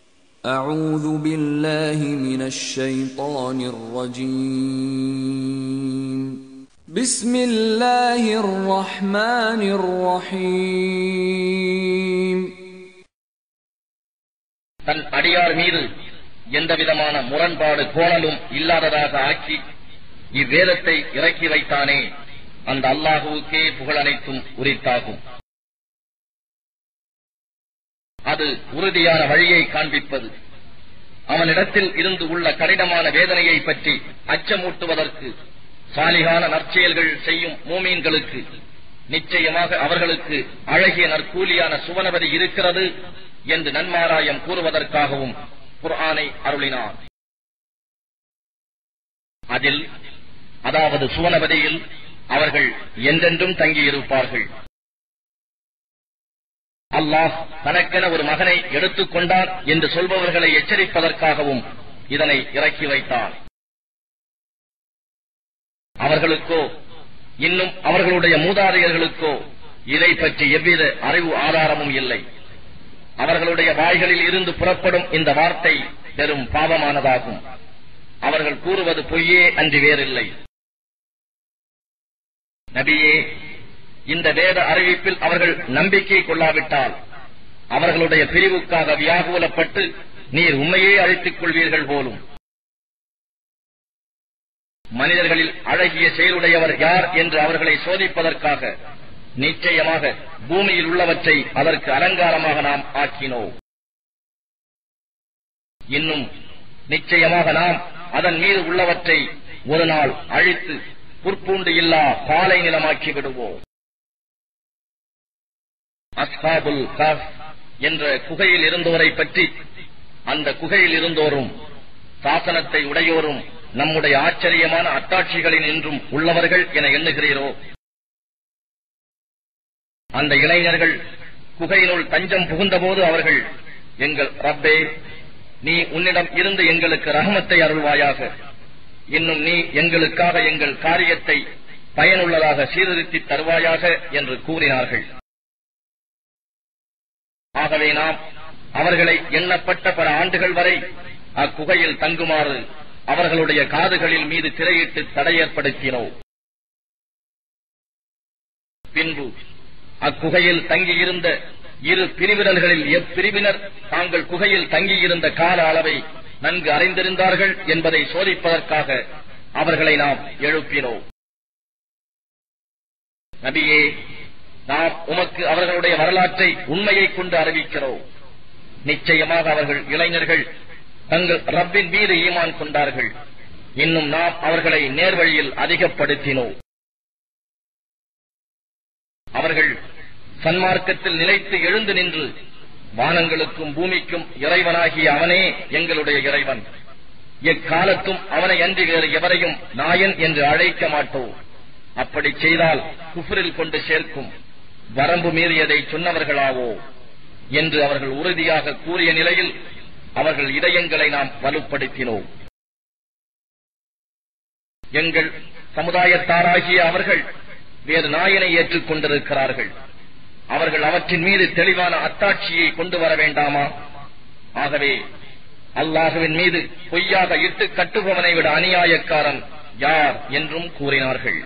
أعوذ بالله من الشيطان الرجيم بسم الله الرحمن الرحيم தன் அடியார் மீது எந்தவிதமான முரண்பாடு கோணலும் இல்லாததாக ஆக்கி இவ்வேதத்தை இறக்கி வைத்தானே அந்த அல்லாஹுவுக்கே புகழனைத்தும் உரித்தாகும் அது உறுதியான வழியை காண்பிப்பது அவனிடத்தில் இருந்து உள்ள கடினமான வேதனையை பற்றி அச்சமூட்டுவதற்கு சாலிகான நற்செயல்கள் செய்யும் மூமீன்களுக்கு நிச்சயமாக அவர்களுக்கு அழகிய நற்கூலியான சுவனபதி இருக்கிறது என்று நன்மாராயம் கூறுவதற்காகவும் குர்ஆனை அருளினார் அதில் அதாவது சுவனபதியில் அவர்கள் என்றென்றும் தங்கியிருப்பார்கள் அல்லாஹ் தனக்கென ஒரு மகனை எடுத்துக் கொண்டார் என்று சொல்பவர்களை எச்சரிப்பதற்காகவும் இதனை இறக்கி வைத்தார் அவர்களுக்கோ இன்னும் அவர்களுடைய மூதாதையர்களுக்கோ இதை பற்றி எவ்வித அறிவு ஆதாரமும் இல்லை அவர்களுடைய வாய்களில் இருந்து புறப்படும் இந்த வார்த்தை பெரும் பாவமானதாகும் அவர்கள் கூறுவது பொய்யே அன்றி வேறில்லை நபியே இந்த வேத அறிவிப்பில் அவர்கள் நம்பிக்கை கொள்ளாவிட்டால் அவர்களுடைய பிரிவுக்காக வியாகுலப்பட்டு நீர் உண்மையே அழைத்துக் கொள்வீர்கள் போலும் மனிதர்களில் அழகிய செயலுடையவர் யார் என்று அவர்களை சோதிப்பதற்காக நிச்சயமாக பூமியில் உள்ளவற்றை அதற்கு அலங்காரமாக நாம் ஆக்கினோம் இன்னும் நிச்சயமாக நாம் அதன் மீது உள்ளவற்றை ஒரு நாள் அழித்து புற்பூண்டு இல்லா பாலை நிலமாக்கி விடுவோம் அஸ்ஹாபுல் கஹ் என்ற குகையில் இருந்தோரை பற்றி அந்த குகையில் இருந்தோரும் சாசனத்தை உடையோரும் நம்முடைய ஆச்சரியமான அத்தாட்சிகளில் இன்றும் உள்ளவர்கள் என எண்ணுகிறீரோ அந்த இளைஞர்கள் குகையினுள் தஞ்சம் புகுந்தபோது அவர்கள் எங்கள் ரப்பே நீ உன்னிடம் இருந்து எங்களுக்கு ரஹமத்தை அருள்வாயாக இன்னும் நீ எங்களுக்காக எங்கள் காரியத்தை பயனுள்ளதாக சீர்திருத்தி தருவாயாக என்று கூறினார்கள் ஆகவே நாம் அவர்களை எண்ணப்பட்ட பல ஆண்டுகள் வரை அக்குகையில் தங்குமாறு அவர்களுடைய காதுகளில் மீது திரையிட்டு தடை ஏற்படுத்தினோம் பின்பு அக்குகையில் தங்கியிருந்த இரு பிரிவினர்களில் எப்பிரிவினர் தாங்கள் குகையில் தங்கியிருந்த கால அளவை நன்கு அறிந்திருந்தார்கள் என்பதை சோதிப்பதற்காக அவர்களை நாம் எழுப்பினோம் நபியே நாம் உமக்கு அவர்களுடைய வரலாற்றை உண்மையை கொண்டு அறிவிக்கிறோம் நிச்சயமாக அவர்கள் இளைஞர்கள் தங்கள் ரப்பின் மீது ஈமான் கொண்டார்கள் இன்னும் நாம் அவர்களை நேர்வழியில் அதிகப்படுத்தினோம் அவர்கள் சன்மார்க்கத்தில் நிலைத்து எழுந்து நின்று வானங்களுக்கும் பூமிக்கும் இறைவனாகிய அவனே எங்களுடைய இறைவன் எக்காலத்தும் அவனை அன்றி வேறு எவரையும் நாயன் என்று அழைக்க மாட்டோம் அப்படி செய்தால் குஃபரில் கொண்டு சேர்க்கும் வரம்பு மீறியதை சொன்னவர்களாவோ என்று அவர்கள் உறுதியாக கூறிய நிலையில் அவர்கள் இதயங்களை நாம் வலுப்படுத்தினோம் எங்கள் சமுதாயத்தாராகிய அவர்கள் வேறு நாயனை ஏற்றுக் கொண்டிருக்கிறார்கள் அவர்கள் அவற்றின் மீது தெளிவான அத்தாட்சியை கொண்டு வர வேண்டாமா ஆகவே அல்லாஹுவின் மீது பொய்யாக இட்டு கட்டுபவனை விட அநியாயக்காரன் யார் என்றும் கூறினார்கள்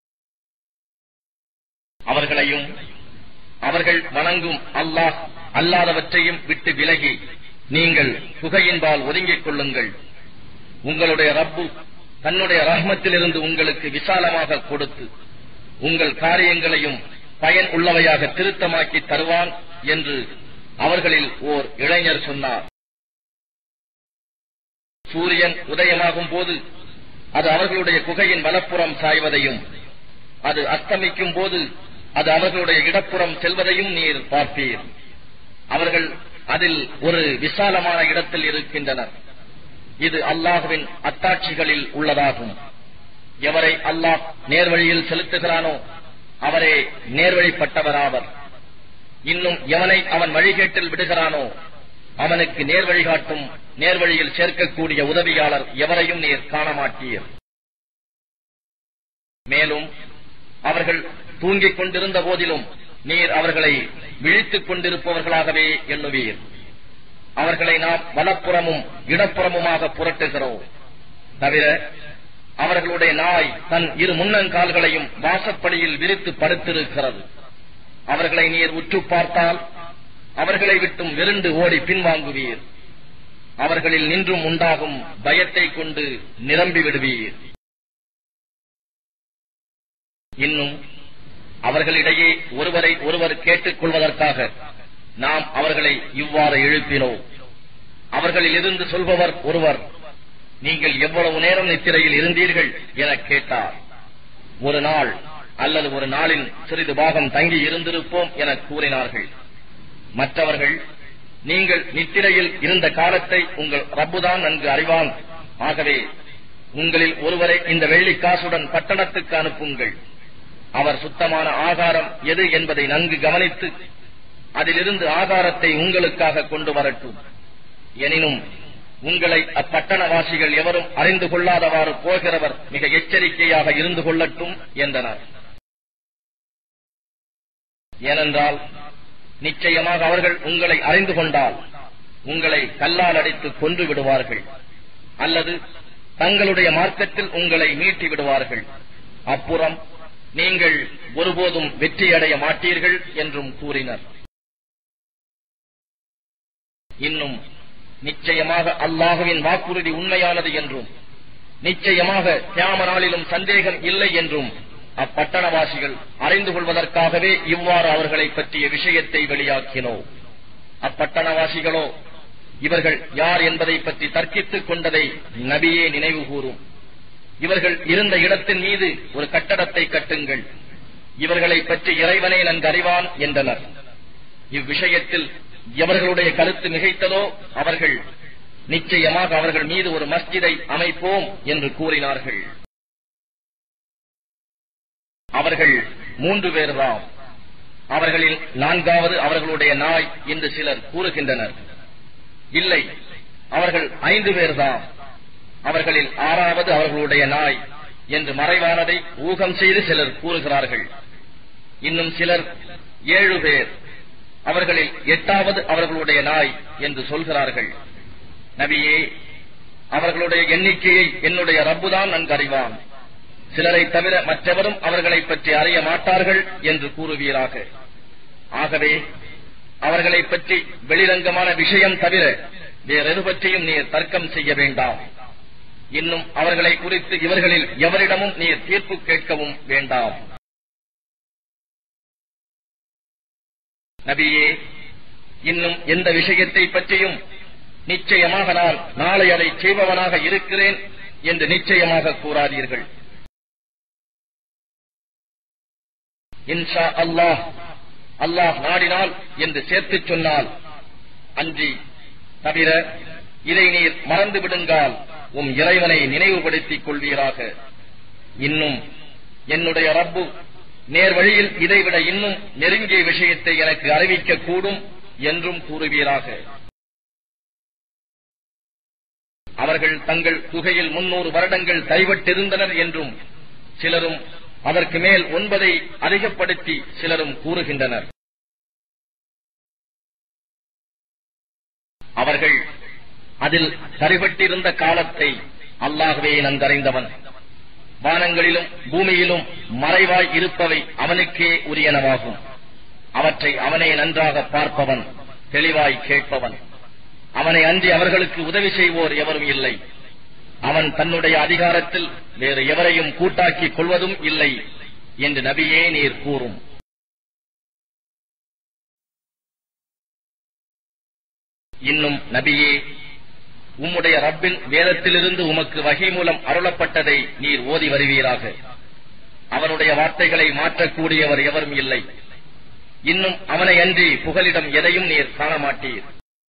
அவர்களையும் அவர்கள் வணங்கும் அல்லாஹ் அல்லாதவற்றையும் விட்டு விலகி நீங்கள் குகையின்பால் ஒதுங்கிக் கொள்ளுங்கள் உங்களுடைய ரப்பு தன்னுடைய ரஹ்மத்திலிருந்து உங்களுக்கு விசாலமாக கொடுத்து உங்கள் காரியங்களையும் பயன் உள்ளவையாக திருத்தமாக்கி தருவான் என்று அவர்களில் ஓர் இளைஞர் சொன்னார் சூரியன் உதயமாகும் போது அது அவர்களுடைய குகையின் வலப்புறம் சாய்வதையும் அது அஸ்தமிக்கும் போது அது அவர்களுடைய இடப்புறம் செல்வதையும் நீர் பார்ப்பீர் அவர்கள் அதில் ஒரு விசாலமான இடத்தில் இருக்கின்றனர் இது அல்லாஹுவின் அத்தாட்சிகளில் உள்ளதாகும் எவரை அல்லாஹ் நேர்வழியில் செலுத்துகிறானோ அவரே நேர்வழிப்பட்டவராவர் இன்னும் எவனை அவன் வழிகேட்டில் விடுகிறானோ அவனுக்கு நேர் வழிகாட்டும் நேர்வழியில் சேர்க்கக்கூடிய உதவியாளர் எவரையும் நீர் காண மாட்டீர் மேலும் அவர்கள் தூங்கிக் கொண்டிருந்த போதிலும் நீர் அவர்களை விழித்துக் கொண்டிருப்பவர்களாகவே எண்ணுவீர் அவர்களை நாம் வலப்புறமும் இடப்புறமுமாக புரட்டுகிறோம் தவிர அவர்களுடைய நாய் தன் இரு முன்னங்கால்களையும் வாசப்படியில் விரித்து படுத்திருக்கிறது அவர்களை நீர் உற்று பார்த்தால் அவர்களை விட்டும் விருண்டு ஓடி பின்வாங்குவீர் அவர்களில் நின்றும் உண்டாகும் பயத்தை கொண்டு நிரம்பி விடுவீர் இன்னும் அவர்களிடையே ஒருவரை ஒருவர் கேட்டுக் கொள்வதற்காக நாம் அவர்களை இவ்வாறு எழுப்பினோம் அவர்களில் இருந்து சொல்பவர் ஒருவர் நீங்கள் எவ்வளவு நேரம் நித்திரையில் இருந்தீர்கள் என கேட்டார் ஒரு நாள் அல்லது ஒரு நாளின் சிறிது பாகம் தங்கி இருந்திருப்போம் என கூறினார்கள் மற்றவர்கள் நீங்கள் நித்திரையில் இருந்த காலத்தை உங்கள் ரப்புதான் நன்கு அறிவான் ஆகவே உங்களில் ஒருவரை இந்த வெள்ளி காசுடன் பட்டணத்துக்கு அனுப்புங்கள் அவர் சுத்தமான ஆகாரம் எது என்பதை நன்கு கவனித்து அதிலிருந்து ஆகாரத்தை உங்களுக்காக கொண்டு வரட்டும் எனினும் உங்களை அப்பட்டணவாசிகள் எவரும் அறிந்து கொள்ளாதவாறு போகிறவர் மிக எச்சரிக்கையாக இருந்து கொள்ளட்டும் என்றனர் ஏனென்றால் நிச்சயமாக அவர்கள் உங்களை அறிந்து கொண்டால் உங்களை கல்லால் அடித்து கொன்று விடுவார்கள் அல்லது தங்களுடைய மார்க்கத்தில் உங்களை மீட்டி விடுவார்கள் அப்புறம் நீங்கள் ஒருபோதும் வெற்றியடைய மாட்டீர்கள் என்றும் கூறினர் இன்னும் நிச்சயமாக அல்லாஹுவின் வாக்குறுதி உண்மையானது என்றும் நிச்சயமாக கியாம நாளிலும் சந்தேகம் இல்லை என்றும் அப்பட்டணவாசிகள் அறிந்து கொள்வதற்காகவே இவ்வாறு அவர்களை பற்றிய விஷயத்தை வெளியாக்கினோம் அப்பட்டணவாசிகளோ இவர்கள் யார் என்பதை பற்றி தர்க்கித்துக் கொண்டதை நபியே நினைவு கூறும் இவர்கள் இருந்த இடத்தின் மீது ஒரு கட்டடத்தை கட்டுங்கள் இவர்களை பற்றி இறைவனே நன்கறிவான் என்றனர் இவ்விஷயத்தில் எவர்களுடைய கருத்து மிகைத்ததோ அவர்கள் நிச்சயமாக அவர்கள் மீது ஒரு மஸ்ஜிதை அமைப்போம் என்று கூறினார்கள் அவர்கள் மூன்று பேர்தாம் அவர்களில் நான்காவது அவர்களுடைய நாய் என்று சிலர் கூறுகின்றனர் இல்லை அவர்கள் ஐந்து பேர்தாம் அவர்களில் ஆறாவது அவர்களுடைய நாய் என்று மறைவானதை ஊகம் செய்து சிலர் கூறுகிறார்கள் இன்னும் சிலர் ஏழு பேர் அவர்களில் எட்டாவது அவர்களுடைய நாய் என்று சொல்கிறார்கள் நபியே அவர்களுடைய எண்ணிக்கையை என்னுடைய ரப்புதான் நன்கறிவான் சிலரை தவிர மற்றவரும் அவர்களை பற்றி அறிய மாட்டார்கள் என்று கூறுவீராக ஆகவே அவர்களை பற்றி வெளிரங்கமான விஷயம் தவிர வேறெது பற்றியும் நீர் தர்க்கம் செய்ய வேண்டாம் இன்னும் அவர்களை குறித்து இவர்களில் எவரிடமும் நீர் தீர்ப்பு கேட்கவும் வேண்டாம் நபியே இன்னும் எந்த விஷயத்தை பற்றியும் நிச்சயமாக நான் நாளை அதை செய்பவனாக இருக்கிறேன் என்று நிச்சயமாக கூறாதீர்கள் இன்ஷா அல்லாஹ் அல்லாஹ் நாடினால் என்று சேர்த்துச் சொன்னால் அன்றி தவிர இதை நீர் மறந்து விடுங்கால் உம் இறைவனை நினைவுபடுத்திக் கொள்வீராக இன்னும் என்னுடைய ரப்பு நேர் வழியில் இதைவிட இன்னும் நெருங்கிய விஷயத்தை எனக்கு அறிவிக்க கூடும் என்றும் கூறுவீராக அவர்கள் தங்கள் குகையில் முன்னூறு வருடங்கள் கைவிட்டிருந்தனர் என்றும் சிலரும் அதற்கு மேல் ஒன்பதை அதிகப்படுத்தி சிலரும் கூறுகின்றனர் அவர்கள் அதில் சரிபட்டிருந்த காலத்தை அல்லாகவே நன்கறிந்தவன் வானங்களிலும் பூமியிலும் மறைவாய் இருப்பவை அவனுக்கே உரியனவாகும் அவற்றை அவனே நன்றாக பார்ப்பவன் தெளிவாய் கேட்பவன் அவனை அன்றி அவர்களுக்கு உதவி செய்வோர் எவரும் இல்லை அவன் தன்னுடைய அதிகாரத்தில் வேறு எவரையும் கூட்டாக்கிக் கொள்வதும் இல்லை என்று நபியே நீர் கூறும் இன்னும் நபியே உம்முடைய ரப்பின் வேதத்திலிருந்து உமக்கு வகை மூலம் அருளப்பட்டதை நீர் ஓதி வருவீராக அவனுடைய வார்த்தைகளை மாற்றக்கூடியவர் எவரும் இல்லை இன்னும் அவனை அன்றி புகலிடம் எதையும் நீர் காண மாட்டீர்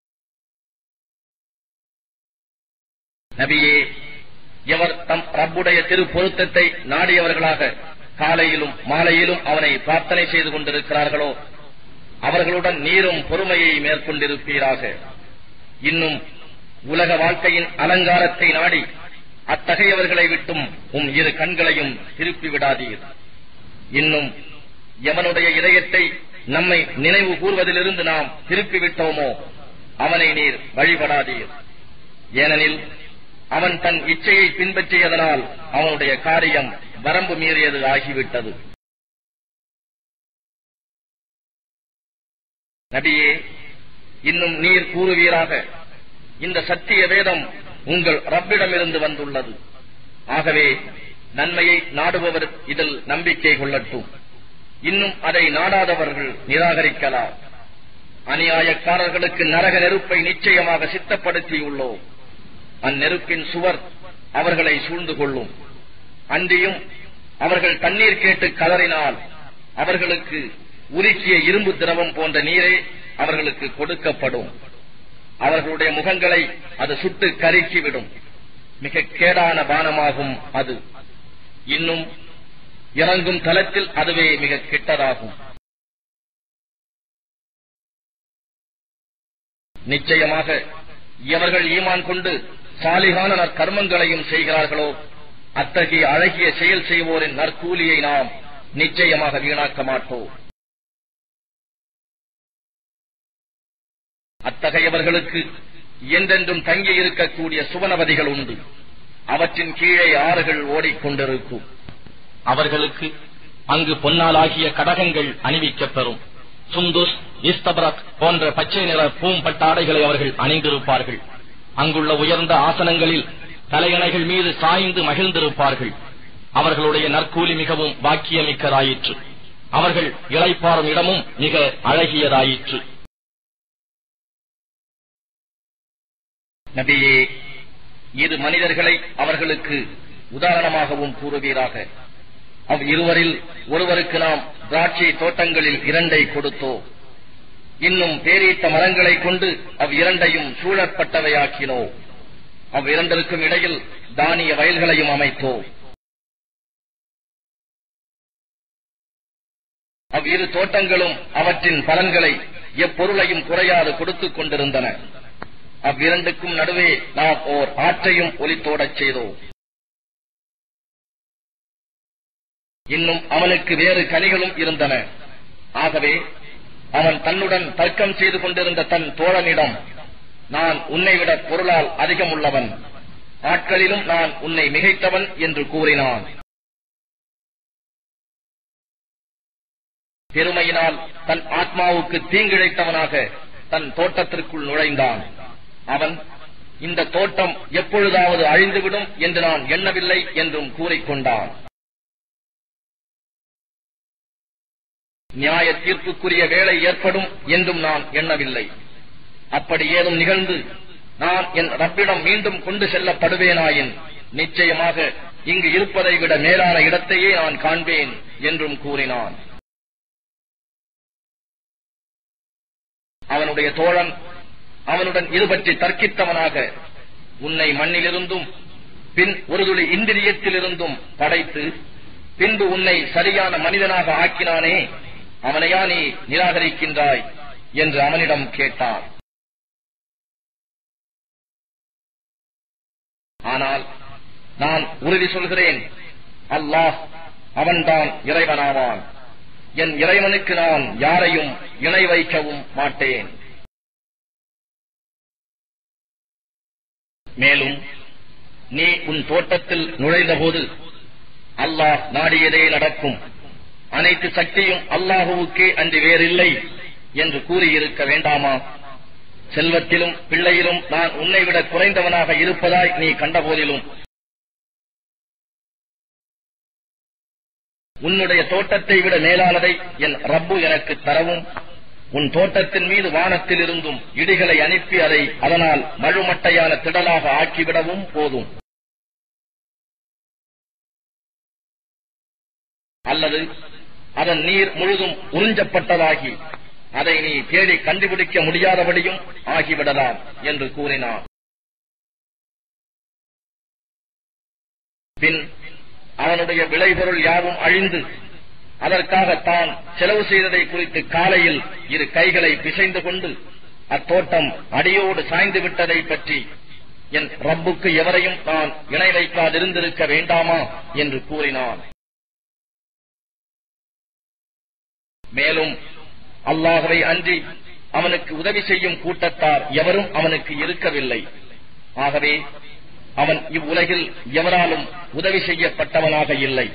நபியே எவர் தம் ரப்புடைய திரு பொருத்தத்தை நாடியவர்களாக காலையிலும் மாலையிலும் அவனை பிரார்த்தனை செய்து கொண்டிருக்கிறார்களோ அவர்களுடன் நீரும் பொறுமையை மேற்கொண்டிருப்பீராக இன்னும் உலக வாழ்க்கையின் அலங்காரத்தை நாடி அத்தகையவர்களை விட்டும் உம் இரு கண்களையும் திருப்பி விடாதீர் இன்னும் எவனுடைய இதயத்தை நம்மை நினைவு கூர்வதிலிருந்து நாம் திருப்பி விட்டோமோ அவனை நீர் வழிபடாதீர் ஏனெனில் அவன் தன் இச்சையை பின்பற்றியதனால் அவனுடைய காரியம் வரம்பு மீறியது ஆகிவிட்டது நபியே இன்னும் நீர் கூறுவீராக இந்த சத்திய வேதம் உங்கள் ரப்பிடமிருந்து வந்துள்ளது ஆகவே நன்மையை நாடுபவர் இதில் நம்பிக்கை கொள்ளட்டும் இன்னும் அதை நாடாதவர்கள் நிராகரிக்கலாம் அநியாயக்காரர்களுக்கு நரக நெருப்பை நிச்சயமாக சித்தப்படுத்தியுள்ளோம் அந்நெருப்பின் சுவர் அவர்களை சூழ்ந்து கொள்ளும் அன்றியும் அவர்கள் தண்ணீர் கேட்டு கலறினால் அவர்களுக்கு உருக்கிய இரும்பு திரவம் போன்ற நீரே அவர்களுக்கு கொடுக்கப்படும் அவர்களுடைய முகங்களை அது சுட்டு கருக்கிவிடும் மிக கேடான பானமாகும் அது இன்னும் இறங்கும் தலத்தில் அதுவே மிக கெட்டதாகும் நிச்சயமாக எவர்கள் ஈமான் கொண்டு சாலிகான நற்கர்மங்களையும் செய்கிறார்களோ அத்தகைய அழகிய செயல் செய்வோரின் நற்கூலியை நாம் நிச்சயமாக வீணாக்க மாட்டோம் அத்தகையவர்களுக்கு என்றென்றும் தங்கி இருக்கக்கூடிய சுவனவதிகள் உண்டு அவற்றின் கீழே ஆறுகள் ஓடிக்கொண்டிருக்கும் அவர்களுக்கு அங்கு பொன்னாலாகிய கடகங்கள் அணிவிக்கப் பெறும் சுந்துஸ் இஸ்தபரத் போன்ற பச்சை நிற பூம்பட்டாடைகளை அவர்கள் அணிந்திருப்பார்கள் அங்குள்ள உயர்ந்த ஆசனங்களில் தலையணைகள் மீது சாய்ந்து மகிழ்ந்திருப்பார்கள் அவர்களுடைய நற்கூலி மிகவும் பாக்கியமிக்கதாயிற்று அவர்கள் இளைப்பாறும் இடமும் மிக அழகியதாயிற்று நபியே இது மனிதர்களை அவர்களுக்கு உதாரணமாகவும் கூறுவீராக அவ் இருவரில் ஒருவருக்கு நாம் திராட்சை தோட்டங்களில் இரண்டை கொடுத்தோம் இன்னும் பேரீட்ட மரங்களை கொண்டு அவ் இரண்டையும் சூழப்பட்டவையாக்கினோ அவ் இரண்டிற்கும் இடையில் தானிய வயல்களையும் அமைத்தோ அவ் இரு தோட்டங்களும் அவற்றின் பலன்களை எப்பொருளையும் குறையாது கொடுத்துக் கொண்டிருந்தன அவ்விரண்டுக்கும் நடுவே நாம் ஓர் ஆற்றையும் ஒலித்தோடச் செய்தோம் இன்னும் அவனுக்கு வேறு கனிகளும் இருந்தன ஆகவே அவன் தன்னுடன் தர்க்கம் செய்து கொண்டிருந்த தன் தோழனிடம் நான் உன்னை விட பொருளால் அதிகமுள்ளவன் ஆட்களிலும் நான் உன்னை மிகைத்தவன் என்று கூறினான் பெருமையினால் தன் ஆத்மாவுக்கு தீங்கிழைத்தவனாக தன் தோட்டத்திற்குள் நுழைந்தான் அவன் இந்த தோட்டம் எப்பொழுதாவது அழிந்துவிடும் என்று நான் எண்ணவில்லை என்றும் கூறிக்கொண்டான் நியாய தீர்ப்புக்குரிய வேலை ஏற்படும் என்றும் நான் எண்ணவில்லை அப்படி ஏதும் நிகழ்ந்து நான் என் ரப்பிடம் மீண்டும் கொண்டு செல்லப்படுவேனாயின் நிச்சயமாக இங்கு இருப்பதை விட மேலான இடத்தையே நான் காண்பேன் என்றும் கூறினான் அவனுடைய தோழன் அவனுடன் இதுபற்றி தர்க்கித்தவனாக உன்னை மண்ணிலிருந்தும் பின் ஒரு துளி இந்திரியத்திலிருந்தும் படைத்து பின்பு உன்னை சரியான மனிதனாக ஆக்கினானே அவனையா நீ நிராகரிக்கின்றாய் என்று அவனிடம் கேட்டான் ஆனால் நான் உறுதி சொல்கிறேன் அல்லாஹ் அவன்தான் இறைவனாவான் என் இறைவனுக்கு நான் யாரையும் இணை வைக்கவும் மாட்டேன் மேலும் நீ உன் தோட்டத்தில் நுழைந்தபோது அல்லாஹ் நாடியதே நடக்கும் அனைத்து சக்தியும் அல்லாஹுவுக்கே அன்று வேறில்லை என்று கூறியிருக்க வேண்டாமா செல்வத்திலும் பிள்ளையிலும் நான் உன்னை விட குறைந்தவனாக இருப்பதாய் நீ கண்டபோதிலும் உன்னுடைய தோட்டத்தை விட மேலானதை என் ரப்பு எனக்கு தரவும் உன் தோட்டத்தின் மீது வானத்தில் இருந்தும் இடிகளை அனுப்பி அதை அதனால் மழுமட்டையான திடலாக ஆக்கிவிடவும் போதும் அல்லது அதன் நீர் முழுதும் உறிஞ்சப்பட்டதாகி அதை நீ தேடி கண்டுபிடிக்க முடியாதபடியும் ஆகிவிடலாம் என்று கூறினான் பின் அவனுடைய விளைபொருள் யாவும் அழிந்து அதற்காக தான் செலவு செய்ததை குறித்து காலையில் இரு கைகளை பிசைந்து கொண்டு அத்தோட்டம் அடியோடு சாய்ந்து விட்டதை பற்றி என் ரப்புக்கு எவரையும் நான் இணை வைக்காதிருந்திருக்க வேண்டாமா என்று கூறினான் மேலும் அல்லாஹவை அன்றி அவனுக்கு உதவி செய்யும் கூட்டத்தார் எவரும் அவனுக்கு இருக்கவில்லை ஆகவே அவன் இவ்வுலகில் எவராலும் உதவி செய்யப்பட்டவனாக இல்லை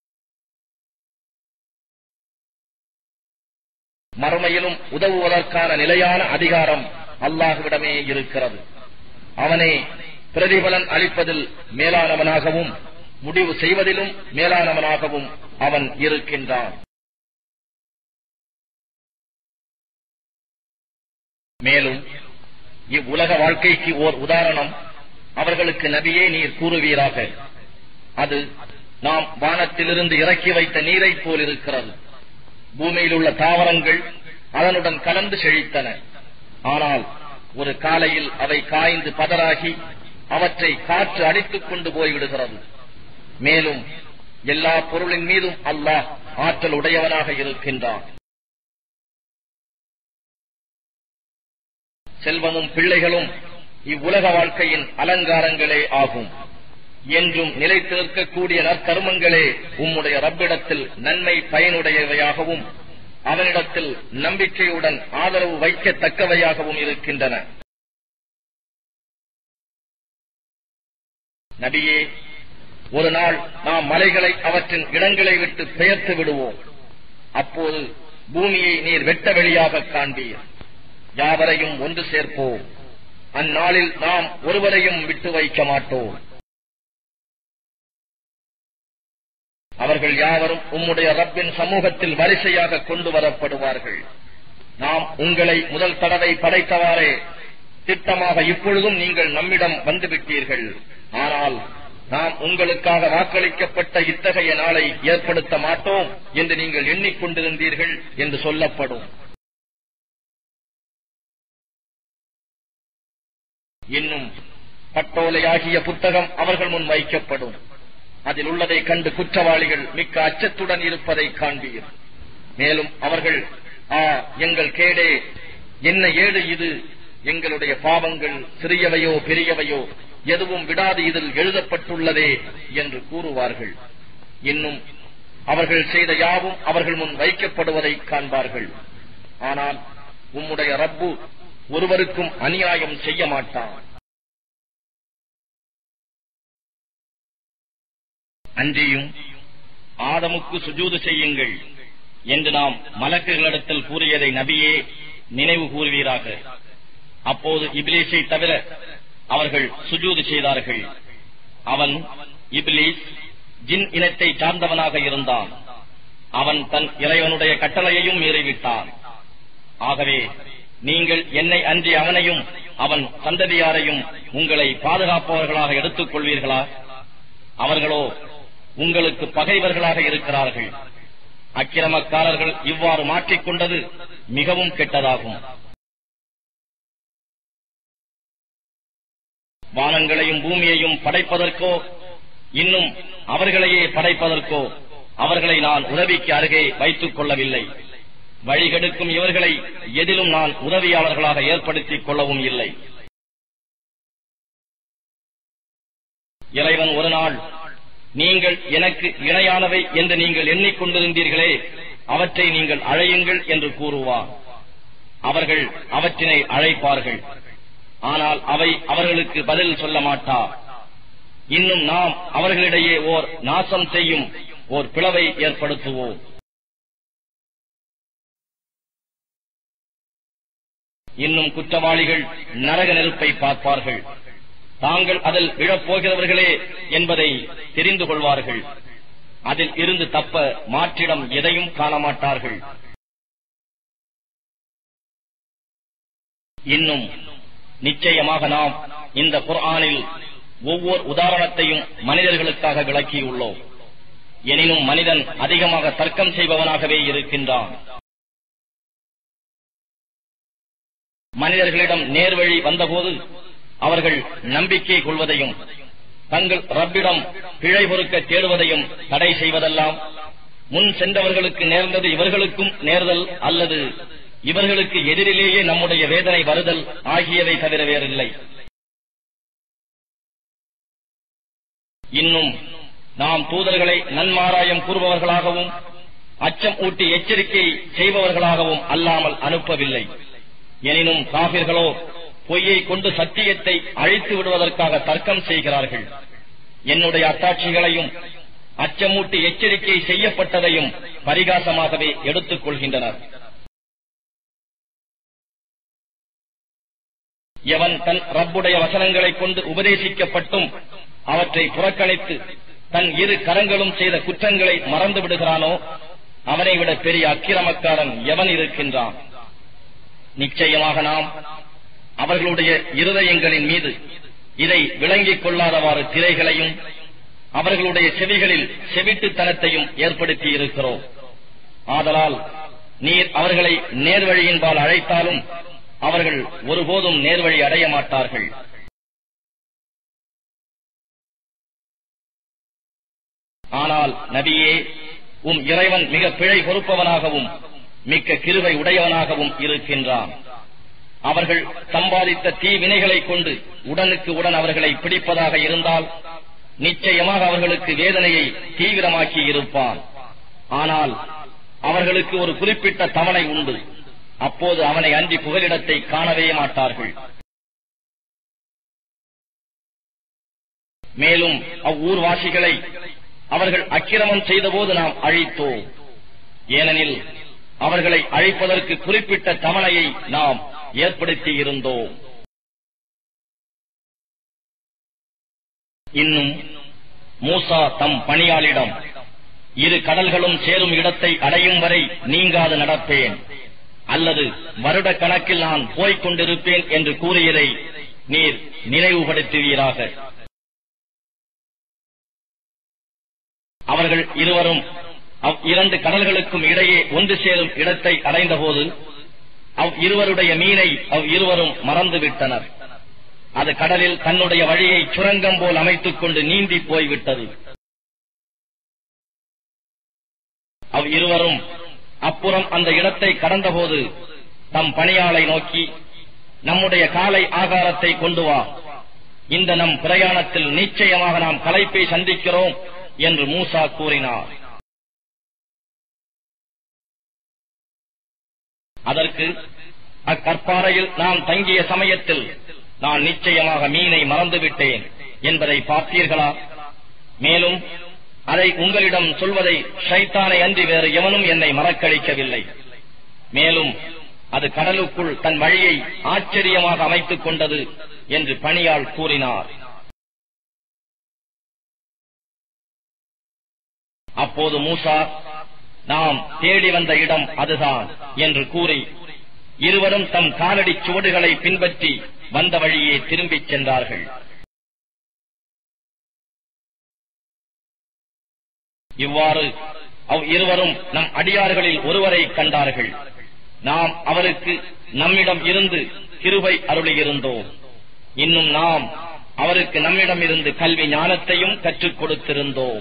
மறுமையிலும் உதவுவதற்கான நிலையான அதிகாரம் அல்லாஹுவிடமே இருக்கிறது அவனே பிரதிபலன் அளிப்பதில் மேலானவனாகவும் முடிவு செய்வதிலும் மேலானவனாகவும் அவன் இருக்கின்றான் மேலும் இவ்வுலக வாழ்க்கைக்கு ஓர் உதாரணம் அவர்களுக்கு நபியே நீர் கூறுவீராக அது நாம் வானத்திலிருந்து இறக்கி வைத்த நீரைப் போல் இருக்கிறது பூமியில் உள்ள தாவரங்கள் அதனுடன் கலந்து செழித்தன ஆனால் ஒரு காலையில் அவை காய்ந்து பதறாகி அவற்றை காற்று அடித்துக் கொண்டு போய்விடுகிறது மேலும் எல்லா பொருளின் மீதும் அல்லாஹ் ஆற்றல் உடையவனாக இருக்கின்றான் செல்வமும் பிள்ளைகளும் இவ்வுலக வாழ்க்கையின் அலங்காரங்களே ஆகும் என்றும் நிலைத்து நிற்கக்கூடிய நற்கர்மங்களே உம்முடைய ரப்பிடத்தில் நன்மை பயனுடையவையாகவும் அவனிடத்தில் நம்பிக்கையுடன் ஆதரவு வைக்கத்தக்கவையாகவும் இருக்கின்றன நபியே ஒரு நாள் நாம் மலைகளை அவற்றின் இடங்களை விட்டு பெயர்த்து விடுவோம் அப்போது பூமியை நீர் வெட்ட வெளியாக காண்பீர் யாவரையும் ஒன்று சேர்ப்போம் அந்நாளில் நாம் ஒருவரையும் விட்டு வைக்க மாட்டோம் அவர்கள் யாவரும் உம்முடைய ரப்பின் சமூகத்தில் வரிசையாக கொண்டு வரப்படுவார்கள் நாம் உங்களை முதல் தடவை படைத்தவாறே திட்டமாக இப்பொழுதும் நீங்கள் நம்மிடம் வந்துவிட்டீர்கள் ஆனால் நாம் உங்களுக்காக வாக்களிக்கப்பட்ட இத்தகைய நாளை ஏற்படுத்த மாட்டோம் என்று நீங்கள் எண்ணிக்கொண்டிருந்தீர்கள் என்று சொல்லப்படும் இன்னும் பட்டோலையாகிய புத்தகம் அவர்கள் முன் வைக்கப்படும் அதில் உள்ளதை கண்டு குற்றவாளிகள் மிக்க அச்சத்துடன் இருப்பதை காண்பீர் மேலும் அவர்கள் ஆ எங்கள் கேடே என்ன ஏடு இது எங்களுடைய பாவங்கள் சிறியவையோ பெரியவையோ எதுவும் விடாது இதில் எழுதப்பட்டுள்ளதே என்று கூறுவார்கள் இன்னும் அவர்கள் செய்த யாவும் அவர்கள் முன் வைக்கப்படுவதை காண்பார்கள் ஆனால் உம்முடைய ரப்பு ஒருவருக்கும் அநியாயம் செய்ய மாட்டான் அன்றியும் ஆதமுக்கு சுஜூது செய்யுங்கள் என்று நாம் மலக்குகளிடத்தில் கூறியதை நபியே நினைவு கூறுவீராக அப்போது இபிலேஷை தவிர அவர்கள் சுஜூது செய்தார்கள் அவன் இபிலிஸ் ஜின் இனத்தை சார்ந்தவனாக இருந்தான் அவன் தன் இறைவனுடைய கட்டளையையும் மீறிவிட்டான் ஆகவே நீங்கள் என்னை அன்றி அவனையும் அவன் சந்ததியாரையும் உங்களை பாதுகாப்பவர்களாக எடுத்துக் கொள்வீர்களா அவர்களோ உங்களுக்கு பகைவர்களாக இருக்கிறார்கள் அக்கிரமக்காரர்கள் இவ்வாறு மாற்றிக்கொண்டது மிகவும் கெட்டதாகும் வானங்களையும் பூமியையும் படைப்பதற்கோ இன்னும் அவர்களையே படைப்பதற்கோ அவர்களை நான் உதவிக்கு அருகே வைத்துக் கொள்ளவில்லை வழிகெடுக்கும் இவர்களை எதிலும் நான் உதவியாளர்களாக ஏற்படுத்திக் கொள்ளவும் இல்லை இறைவன் ஒரு நாள் நீங்கள் எனக்கு இணையானவை என்று நீங்கள் எண்ணிக்கொண்டிருந்தீர்களே அவற்றை நீங்கள் அழையுங்கள் என்று கூறுவார் அவர்கள் அவற்றினை அழைப்பார்கள் ஆனால் அவை அவர்களுக்கு பதில் சொல்ல மாட்டார் இன்னும் நாம் அவர்களிடையே ஓர் நாசம் செய்யும் ஓர் பிளவை ஏற்படுத்துவோம் இன்னும் குற்றவாளிகள் நரக நெருப்பை பார்ப்பார்கள் தாங்கள் அதில் விழப்போகிறவர்களே என்பதை தெரிந்து கொள்வார்கள் அதில் இருந்து தப்ப மாற்றிடம் எதையும் காண மாட்டார்கள் இன்னும் நிச்சயமாக நாம் இந்த குர்ஆனில் ஒவ்வொரு உதாரணத்தையும் மனிதர்களுக்காக விளக்கியுள்ளோம் எனினும் மனிதன் அதிகமாக தர்க்கம் செய்பவனாகவே இருக்கின்றான் மனிதர்களிடம் நேர்வழி வந்தபோது அவர்கள் நம்பிக்கை கொள்வதையும் தங்கள் ரப்பிடம் பிழை பொறுக்க தேடுவதையும் தடை செய்வதெல்லாம் முன் சென்றவர்களுக்கு நேர்ந்தது இவர்களுக்கும் நேர்தல் அல்லது இவர்களுக்கு எதிரிலேயே நம்முடைய வேதனை வருதல் ஆகியவை தவிர வேறில்லை இன்னும் நாம் தூதர்களை நன்மாராயம் கூறுபவர்களாகவும் அச்சம் ஊட்டி எச்சரிக்கை செய்பவர்களாகவும் அல்லாமல் அனுப்பவில்லை எனினும் காபிர்களோ பொய்யை கொண்டு சத்தியத்தை அழித்து விடுவதற்காக தர்க்கம் செய்கிறார்கள் என்னுடைய அத்தாட்சிகளையும் அச்சமூட்டி எச்சரிக்கை செய்யப்பட்டதையும் பரிகாசமாகவே எடுத்துக் கொள்கின்றனர் எவன் தன் ரப்புடைய வசனங்களைக் கொண்டு உபதேசிக்கப்பட்டும் அவற்றை புறக்கணித்து தன் இரு கரங்களும் செய்த குற்றங்களை மறந்து விடுகிறானோ அவனை விட பெரிய அக்கிரமக்காரன் எவன் இருக்கின்றான் நிச்சயமாக நாம் அவர்களுடைய இருதயங்களின் மீது இதை விளங்கிக் கொள்ளாதவாறு திரைகளையும் அவர்களுடைய செவிகளில் செவிட்டுத்தனத்தையும் ஏற்படுத்தி இருக்கிறோம் ஆதலால் நீர் அவர்களை நேர்வழியின்பால் அழைத்தாலும் அவர்கள் ஒருபோதும் நேர்வழி அடைய மாட்டார்கள் ஆனால் நபியே உம் இறைவன் மிக பிழை பொறுப்பவனாகவும் மிக்க கிருவை உடையவனாகவும் இருக்கின்றான் அவர்கள் சம்பாதித்த தீ வினைகளைக் கொண்டு உடனுக்கு உடன் அவர்களை பிடிப்பதாக இருந்தால் நிச்சயமாக அவர்களுக்கு வேதனையை தீவிரமாக்கி இருப்பான் ஆனால் அவர்களுக்கு ஒரு குறிப்பிட்ட தவணை உண்டு அப்போது அவனை அன்றி புகலிடத்தை காணவே மாட்டார்கள் மேலும் அவ்வூர்வாசிகளை அவர்கள் அக்கிரமம் செய்தபோது நாம் அழித்தோம் ஏனெனில் அவர்களை அழிப்பதற்கு குறிப்பிட்ட தவணையை நாம் ஏற்படுத்தி இருந்தோம் இன்னும் மூசா தம் பணியாளிடம் இரு கடல்களும் சேரும் இடத்தை அடையும் வரை நீங்காது நடப்பேன் அல்லது வருட கணக்கில் நான் போய்க் கொண்டிருப்பேன் என்று கூறியதை நீர் நினைவுபடுத்துவீராக அவர்கள் இருவரும் அவ் இரண்டு கடல்களுக்கும் இடையே ஒன்று சேரும் இடத்தை அடைந்தபோது அவ் இருவருடைய மீனை அவ் இருவரும் மறந்துவிட்டனர் அது கடலில் தன்னுடைய வழியை சுரங்கம் போல் அமைத்துக் கொண்டு நீந்தி போய்விட்டது அவ் இருவரும் அப்புறம் அந்த இடத்தை கடந்தபோது தம் பணியாளை நோக்கி நம்முடைய காலை ஆகாரத்தை கொண்டு வா இந்த நம் பிரயாணத்தில் நிச்சயமாக நாம் களைப்பை சந்திக்கிறோம் என்று மூசா கூறினார் அதற்கு அக்கற்பாறையில் நாம் தங்கிய சமயத்தில் நான் நிச்சயமாக மீனை மறந்துவிட்டேன் என்பதை பார்த்தீர்களா மேலும் அதை உங்களிடம் சொல்வதை ஷைத்தானை அன்றி வேறு எவனும் என்னை மறக்கடிக்கவில்லை மேலும் அது கடலுக்குள் தன் வழியை ஆச்சரியமாக அமைத்துக் கொண்டது என்று பணியாள் கூறினார் அப்போது மூசா நாம் தேடி வந்த இடம் அதுதான் என்று கூறி இருவரும் தம் காலடி சுவடுகளை பின்பற்றி வந்த வழியே திரும்பிச் சென்றார்கள் இவ்வாறு அவ் இருவரும் நம் அடியார்களில் ஒருவரை கண்டார்கள் நாம் அவருக்கு நம்மிடம் இருந்து கிருபை அருளியிருந்தோம் இன்னும் நாம் அவருக்கு நம்மிடம் இருந்து கல்வி ஞானத்தையும் கற்றுக் கொடுத்திருந்தோம்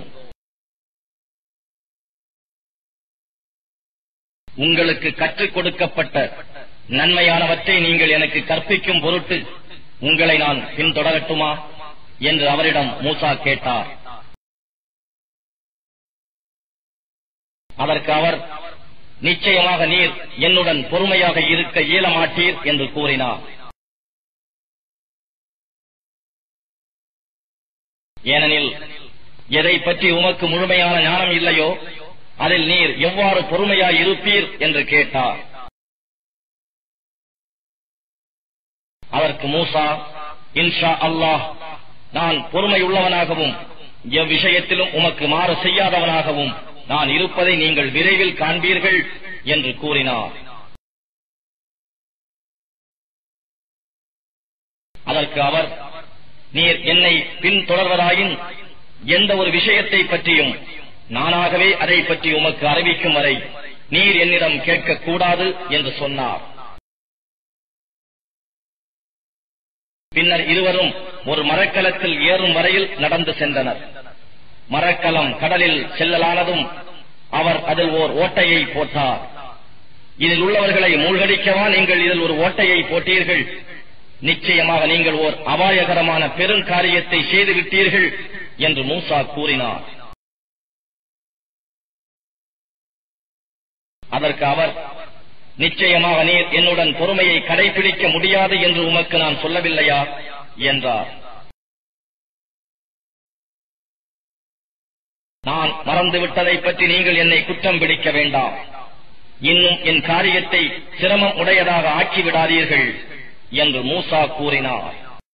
உங்களுக்கு கற்றுக் கொடுக்கப்பட்ட நன்மையானவற்றை நீங்கள் எனக்கு கற்பிக்கும் பொருட்டு உங்களை நான் பின்தொடரட்டுமா என்று அவரிடம் மூசா கேட்டார் அதற்கு அவர் நிச்சயமாக நீர் என்னுடன் பொறுமையாக இருக்க இயலமாட்டீர் என்று கூறினார் ஏனெனில் எதை பற்றி உமக்கு முழுமையான ஞானம் இல்லையோ அதில் நீர் எவ்வாறு பொறுமையாய் இருப்பீர் என்று கேட்டார் அதற்கு மூசா இன்ஷா அல்லாஹ் நான் பொறுமை உள்ளவனாகவும் எவ்விஷயத்திலும் உமக்கு மாறு செய்யாதவனாகவும் நான் இருப்பதை நீங்கள் விரைவில் காண்பீர்கள் என்று கூறினார் அதற்கு அவர் நீர் என்னை பின்தொடர்வதாயின் எந்த ஒரு விஷயத்தை பற்றியும் நானாகவே அதை பற்றி உமக்கு அறிவிக்கும் வரை நீர் என்னிடம் கேட்கக்கூடாது என்று சொன்னார் பின்னர் இருவரும் ஒரு மரக்கலத்தில் ஏறும் வரையில் நடந்து சென்றனர் மரக்கலம் கடலில் செல்லலானதும் அவர் அதில் ஓர் ஓட்டையை போட்டார் இதில் உள்ளவர்களை மூழ்கடிக்கவா நீங்கள் இதில் ஒரு ஓட்டையை போட்டீர்கள் நிச்சயமாக நீங்கள் ஓர் அபாயகரமான பெருங்காரியத்தை செய்துவிட்டீர்கள் என்று மூசா கூறினார் அதற்கு அவர் நிச்சயமாக நீர் என்னுடன் பொறுமையை கடைபிடிக்க முடியாது என்று உமக்கு நான் சொல்லவில்லையா என்றார் நான் மறந்துவிட்டதை பற்றி நீங்கள் என்னை குற்றம் பிடிக்க வேண்டாம் இன்னும் என் காரியத்தை சிரமம் உடையதாக ஆக்கிவிடாதீர்கள் என்று மூசா கூறினார்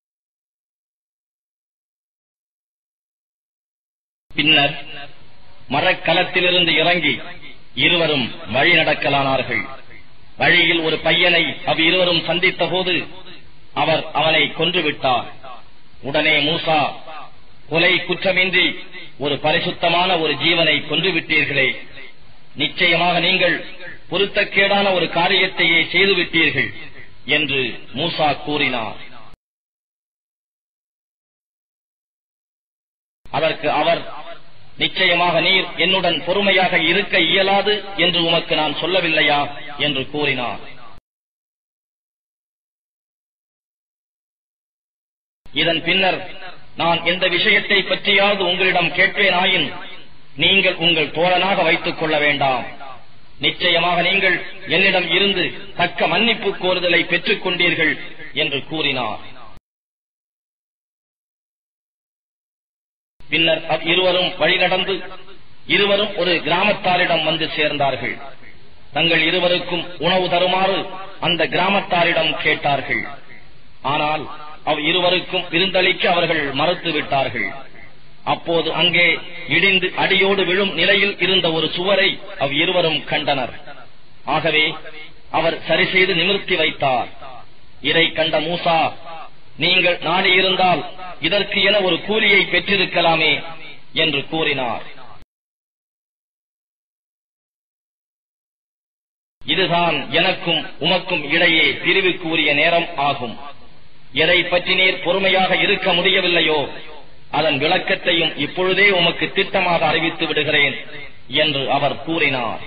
பின்னர் மரக்கலத்திலிருந்து இறங்கி இருவரும் வழி நடக்கலானார்கள் வழியில் ஒரு பையனை அவ் இருவரும் சந்தித்த போது அவர் அவனை கொன்றுவிட்டார் உடனே மூசா கொலை குற்றமின்றி ஒரு பரிசுத்தமான ஒரு ஜீவனை கொன்றுவிட்டீர்களே நிச்சயமாக நீங்கள் பொருத்தக்கேடான ஒரு காரியத்தையே செய்துவிட்டீர்கள் என்று மூசா கூறினார் அதற்கு அவர் நிச்சயமாக நீர் என்னுடன் பொறுமையாக இருக்க இயலாது என்று உமக்கு நான் சொல்லவில்லையா என்று கூறினார் இதன் பின்னர் நான் எந்த விஷயத்தை பற்றியாவது உங்களிடம் கேட்பேனாயின் நீங்கள் உங்கள் தோழனாக வைத்துக் கொள்ள வேண்டாம் நிச்சயமாக நீங்கள் என்னிடம் இருந்து தக்க மன்னிப்பு கோருதலை பெற்றுக் கொண்டீர்கள் என்று கூறினார் பின்னர் இருவரும் வழிநடந்து இருவரும் ஒரு கிராமத்தாரிடம் வந்து சேர்ந்தார்கள் தங்கள் இருவருக்கும் உணவு தருமாறு அந்த கிராமத்தாரிடம் கேட்டார்கள் ஆனால் அவ் இருவருக்கும் விருந்தளிக்க அவர்கள் மறுத்து விட்டார்கள் அப்போது அங்கே இடிந்து அடியோடு விழும் நிலையில் இருந்த ஒரு சுவரை அவ் இருவரும் கண்டனர் ஆகவே அவர் சரி செய்து நிமிர்த்தி வைத்தார் இதை கண்ட மூசா நீங்கள் நாடியிருந்தால் இதற்கு என ஒரு கூலியை பெற்றிருக்கலாமே என்று கூறினார் இதுதான் எனக்கும் உமக்கும் இடையே பிரிவுக்கு உரிய நேரம் ஆகும் எதை பற்றி நீர் பொறுமையாக இருக்க முடியவில்லையோ அதன் விளக்கத்தையும் இப்பொழுதே உமக்கு திட்டமாக அறிவித்து விடுகிறேன் என்று அவர் கூறினார்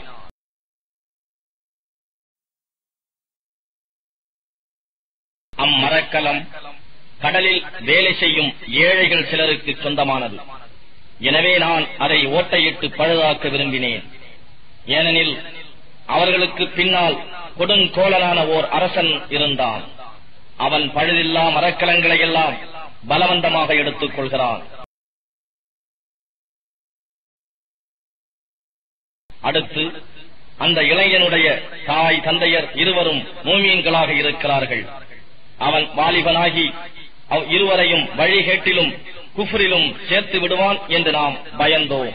அம்மரக்கலம் கடலில் வேலை செய்யும் ஏழைகள் சிலருக்கு சொந்தமானது எனவே நான் அதை ஓட்டையிட்டு பழுதாக்க விரும்பினேன் ஏனெனில் அவர்களுக்கு பின்னால் கொடுங்கோலனான ஓர் அரசன் இருந்தான் அவன் பழுதில்லா மரக்கலங்களை எல்லாம் பலவந்தமாக எடுத்துக் கொள்கிறான் அடுத்து அந்த இளைஞனுடைய தாய் தந்தையர் இருவரும் மூமியன்களாக இருக்கிறார்கள் அவன் வாலிபனாகி அவ் இருவரையும் வழிகேட்டிலும் குஃபரிலும் சேர்த்து விடுவான் என்று நாம் பயந்தோம்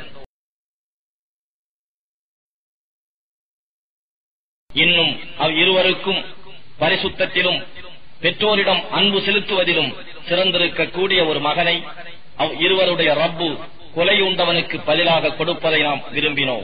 இன்னும் அவ் இருவருக்கும் பரிசுத்தத்திலும் பெற்றோரிடம் அன்பு செலுத்துவதிலும் சிறந்திருக்கக்கூடிய ஒரு மகனை அவ் இருவருடைய ரப்பு கொலையுண்டவனுக்கு பதிலாக கொடுப்பதை நாம் விரும்பினோம்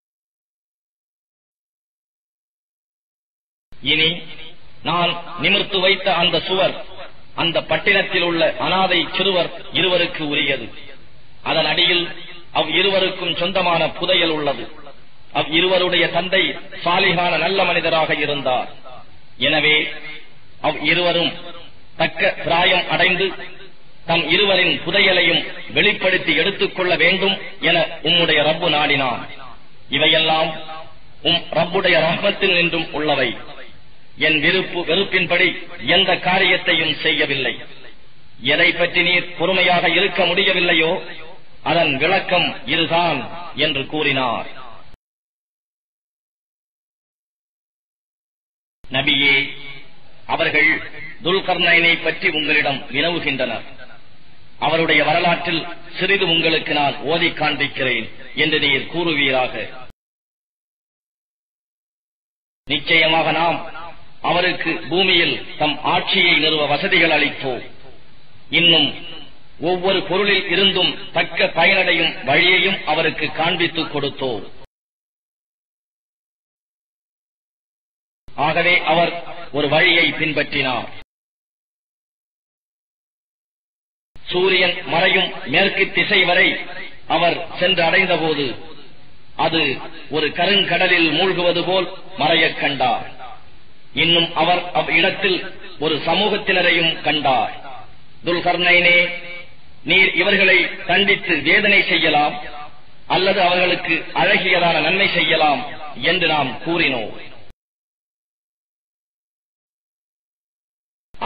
இனி நான் நிமிர்த்து வைத்த அந்த சுவர் அந்த பட்டினத்தில் உள்ள அனாதை சிறுவர் இருவருக்கு உரியது அதன் அடியில் அவ் இருவருக்கும் சொந்தமான புதையல் உள்ளது அவ் இருவருடைய தந்தை சாலிகான நல்ல மனிதராக இருந்தார் எனவே அவ் இருவரும் தக்க பிராயம் அடைந்து தம் இருவரின் புதையலையும் வெளிப்படுத்தி எடுத்துக் கொள்ள வேண்டும் என உம்முடைய ரப்பு நாடினான் இவையெல்லாம் உம் ரப்புடைய ரஹ்மத்தில் நின்றும் உள்ளவை என் விருப்பு வெறுப்பின்படி எந்த காரியத்தையும் செய்யவில்லை எதை பற்றி நீர் பொறுமையாக இருக்க முடியவில்லையோ அதன் விளக்கம் இதுதான் என்று கூறினார் நபியே அவர்கள் துல்கர்ணைனை பற்றி உங்களிடம் வினவுகின்றனர் அவருடைய வரலாற்றில் சிறிது உங்களுக்கு நான் ஓதி காண்பிக்கிறேன் என்று நீர் கூறுவீராக நிச்சயமாக நாம் அவருக்கு பூமியில் தம் ஆட்சியை நிறுவ வசதிகள் அளித்தோம் இன்னும் ஒவ்வொரு பொருளில் இருந்தும் தக்க பயனடையும் வழியையும் அவருக்கு காண்பித்துக் கொடுத்தோம் ஆகவே அவர் ஒரு வழியை பின்பற்றினார் சூரியன் மறையும் மேற்கு திசை வரை அவர் சென்று அடைந்தபோது அது ஒரு கருங்கடலில் மூழ்குவது போல் மறையக் கண்டார் இன்னும் அவர் அவ்விடத்தில் ஒரு சமூகத்தினரையும் கண்டார் துல்கர்ணைனே நீர் இவர்களை தண்டித்து வேதனை செய்யலாம் அல்லது அவர்களுக்கு அழகியதான நன்மை செய்யலாம் என்று நாம் கூறினோம்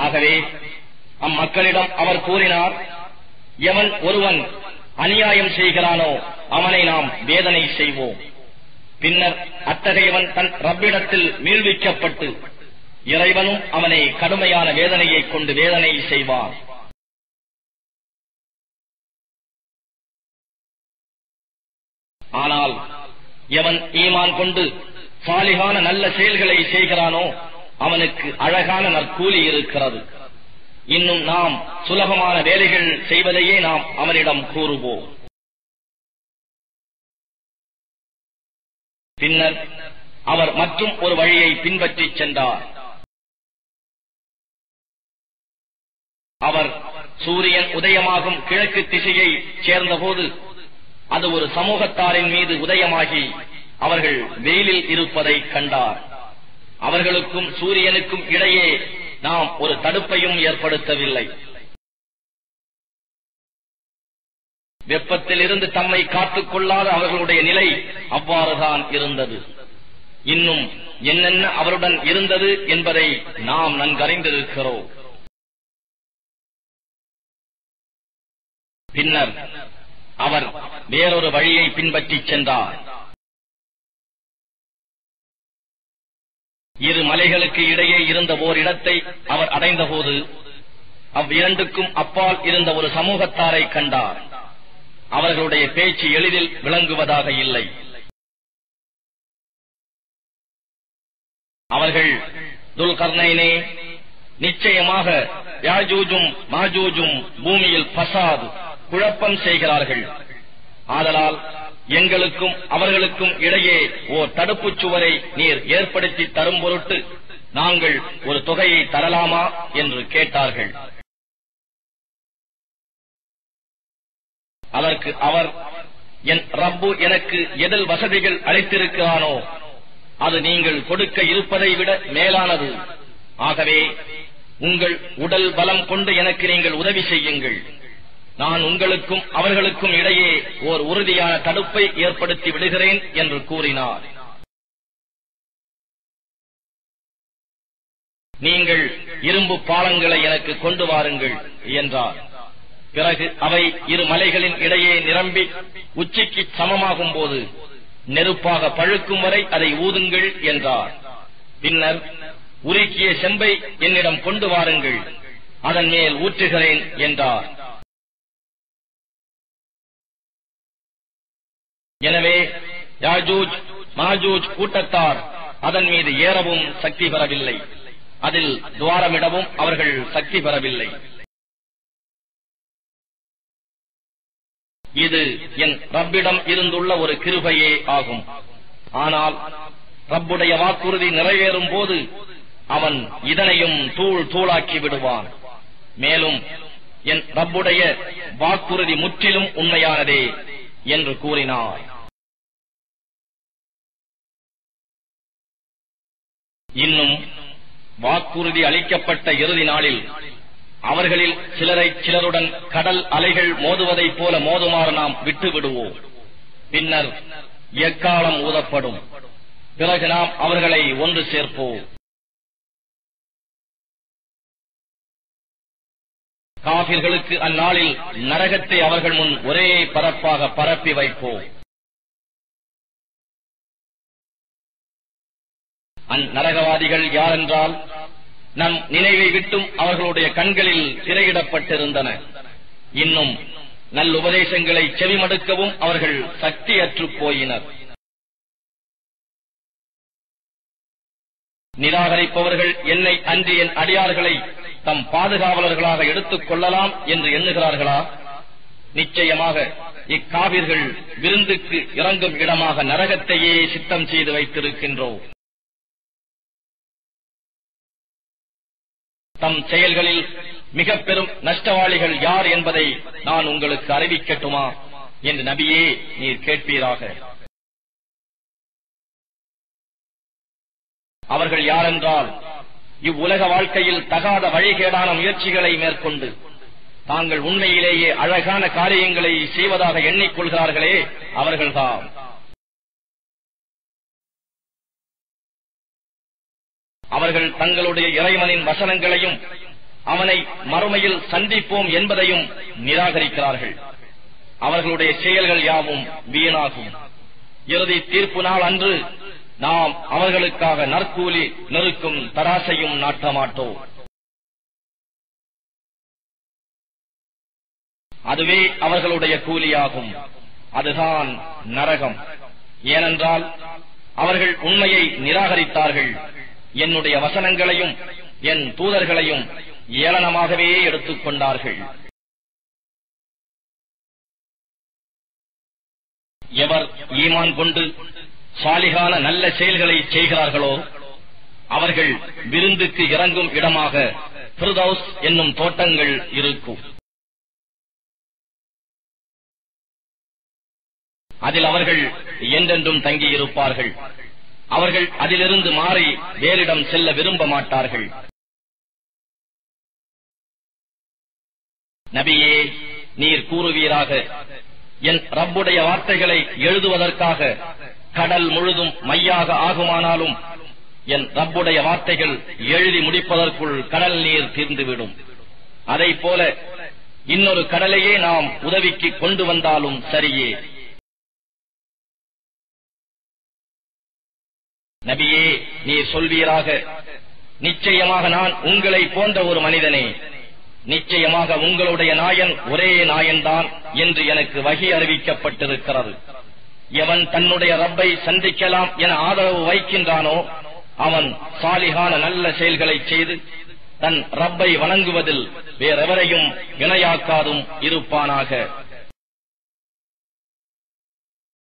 ஆகவே அம்மக்களிடம் அவர் கூறினார் எவன் ஒருவன் அநியாயம் செய்கிறானோ அவனை நாம் வேதனை செய்வோம் பின்னர் அத்தகையவன் தன் ரப்பிடத்தில் மீள்விக்கப்பட்டு இறைவனும் அவனை கடுமையான வேதனையைக் கொண்டு வேதனை செய்வான் ஆனால் எவன் ஈமான் கொண்டு சாலிகான நல்ல செயல்களை செய்கிறானோ அவனுக்கு அழகான நற்கூலி இருக்கிறது இன்னும் நாம் சுலபமான வேலைகள் செய்வதையே நாம் அவனிடம் கூறுவோம் பின்னர் அவர் மற்றும் ஒரு வழியை பின்பற்றிச் சென்றார் அவர் சூரியன் உதயமாகும் கிழக்கு திசையை சேர்ந்தபோது அது ஒரு சமூகத்தாரின் மீது உதயமாகி அவர்கள் வெயிலில் இருப்பதை கண்டார் அவர்களுக்கும் சூரியனுக்கும் இடையே நாம் ஒரு தடுப்பையும் ஏற்படுத்தவில்லை வெப்பத்தில் இருந்து தம்மை காத்துக் கொள்ளாத அவர்களுடைய நிலை அவ்வாறுதான் இருந்தது இன்னும் என்னென்ன அவருடன் இருந்தது என்பதை நாம் நன்கறிந்திருக்கிறோம் பின்னர் அவர் வேறொரு வழியை பின்பற்றிச் சென்றார் இரு மலைகளுக்கு இடையே இருந்த ஓர் இடத்தை அவர் அடைந்தபோது அவ்விரண்டுக்கும் அப்பால் இருந்த ஒரு சமூகத்தாரை கண்டார் அவர்களுடைய பேச்சு எளிதில் விளங்குவதாக இல்லை அவர்கள் துல்கர்னைனே நிச்சயமாக யாஜூஜும் மாஜூஜும் பூமியில் பசாது குழப்பம் செய்கிறார்கள் ஆதலால் எங்களுக்கும் அவர்களுக்கும் இடையே ஓர் தடுப்புச் சுவரை நீர் ஏற்படுத்தி தரும் பொருட்டு நாங்கள் ஒரு தொகையை தரலாமா என்று கேட்டார்கள் அதற்கு அவர் என் ரப்பு எனக்கு எதில் வசதிகள் அளித்திருக்கிறானோ அது நீங்கள் கொடுக்க இருப்பதை விட மேலானது ஆகவே உங்கள் உடல் பலம் கொண்டு எனக்கு நீங்கள் உதவி செய்யுங்கள் நான் உங்களுக்கும் அவர்களுக்கும் இடையே ஓர் உறுதியான தடுப்பை ஏற்படுத்தி விடுகிறேன் என்று கூறினார் நீங்கள் இரும்பு பாலங்களை எனக்கு கொண்டு வாருங்கள் என்றார் பிறகு அவை இரு மலைகளின் இடையே நிரம்பி உச்சிக்கு சமமாகும் போது நெருப்பாக பழுக்கும் வரை அதை ஊதுங்கள் என்றார் பின்னர் உருக்கிய செம்பை என்னிடம் கொண்டு வாருங்கள் அதன் மேல் ஊற்றுகிறேன் என்றார் எனவே யாஜூஜ் மாஜூஜ் கூட்டத்தார் அதன் மீது ஏறவும் சக்தி பெறவில்லை அதில் துவாரமிடவும் அவர்கள் சக்தி பெறவில்லை இது என் ரப்பிடம் இருந்துள்ள ஒரு கிருபையே ஆகும் ஆனால் ரப்புடைய வாக்குறுதி நிறைவேறும் போது அவன் இதனையும் தூள் தூளாக்கி விடுவான் மேலும் என் ரப்புடைய வாக்குறுதி முற்றிலும் உண்மையானதே என்று கூறினார் இன்னும் வாக்குறுதி அளிக்கப்பட்ட இறுதி நாளில் அவர்களில் சிலரை சிலருடன் கடல் அலைகள் மோதுவதைப் போல மோதுமாறு நாம் விட்டு விடுவோம் பின்னர் எக்காலம் ஊதப்படும் பிறகு நாம் அவர்களை ஒன்று சேர்ப்போம் காபிர்களுக்கு அந்நாளில் நரகத்தை அவர்கள் முன் ஒரே பரப்பாக பரப்பி வைப்போம் அந்நரகவாதிகள் யாரென்றால் நம் நினைவை விட்டும் அவர்களுடைய கண்களில் திரையிடப்பட்டிருந்தன இன்னும் நல்லுபதேசங்களை செவிமடுக்கவும் அவர்கள் சக்தியற்றுப் போயினர் நிராகரிப்பவர்கள் என்னை அன்றி என் அடியார்களை தம் பாதுகாவலர்களாக எடுத்துக் கொள்ளலாம் என்று எண்ணுகிறார்களா நிச்சயமாக இக்காவிர்கள் விருந்துக்கு இறங்கும் இடமாக நரகத்தையே சித்தம் செய்து வைத்திருக்கின்றோம் தம் செயல்களில் மிக பெரும் நஷ்டவாளிகள் யார் என்பதை நான் உங்களுக்கு அறிவிக்கட்டுமா என்று நபியே நீர் கேட்பீராக அவர்கள் யாரென்றால் இவ்வுலக வாழ்க்கையில் தகாத வழிகேடான முயற்சிகளை மேற்கொண்டு தாங்கள் உண்மையிலேயே அழகான காரியங்களை செய்வதாக எண்ணிக்கொள்கிறார்களே அவர்கள்தான் அவர்கள் தங்களுடைய இறைவனின் வசனங்களையும் அவனை மறுமையில் சந்திப்போம் என்பதையும் நிராகரிக்கிறார்கள் அவர்களுடைய செயல்கள் யாவும் வீணாகும் இறுதி தீர்ப்பு நாள் அன்று நாம் அவர்களுக்காக நற்கூலி நெருக்கும் தராசையும் நாட்ட மாட்டோம் அதுவே அவர்களுடைய கூலியாகும் அதுதான் நரகம் ஏனென்றால் அவர்கள் உண்மையை நிராகரித்தார்கள் என்னுடைய வசனங்களையும் என் தூதர்களையும் ஏளனமாகவே எடுத்துக் கொண்டார்கள் எவர் ஈமான் கொண்டு சாலிகான நல்ல செயல்களை செய்கிறார்களோ அவர்கள் விருந்துக்கு இறங்கும் இடமாக பிரதௌஸ் என்னும் தோட்டங்கள் இருக்கும் அதில் அவர்கள் என்றென்றும் தங்கியிருப்பார்கள் அவர்கள் அதிலிருந்து மாறி வேறிடம் செல்ல விரும்ப மாட்டார்கள் நபியே நீர் கூறுவீராக என் ரப்புடைய வார்த்தைகளை எழுதுவதற்காக கடல் முழுதும் மையாக ஆகுமானாலும் என் ரப்புடைய வார்த்தைகள் எழுதி முடிப்பதற்குள் கடல் நீர் தீர்ந்துவிடும் அதை போல இன்னொரு கடலையே நாம் உதவிக்கு கொண்டு வந்தாலும் சரியே நபியே நீர் சொல்வீராக நிச்சயமாக நான் உங்களை போன்ற ஒரு மனிதனே நிச்சயமாக உங்களுடைய நாயன் ஒரே நாயன்தான் என்று எனக்கு வகி அறிவிக்கப்பட்டிருக்கிறது எவன் தன்னுடைய ரப்பை சந்திக்கலாம் என ஆதரவு வைக்கின்றானோ அவன் சாலிகான நல்ல செயல்களை செய்து தன் ரப்பை வணங்குவதில் வேறெவரையும் இணையாக்காதும் இருப்பானாக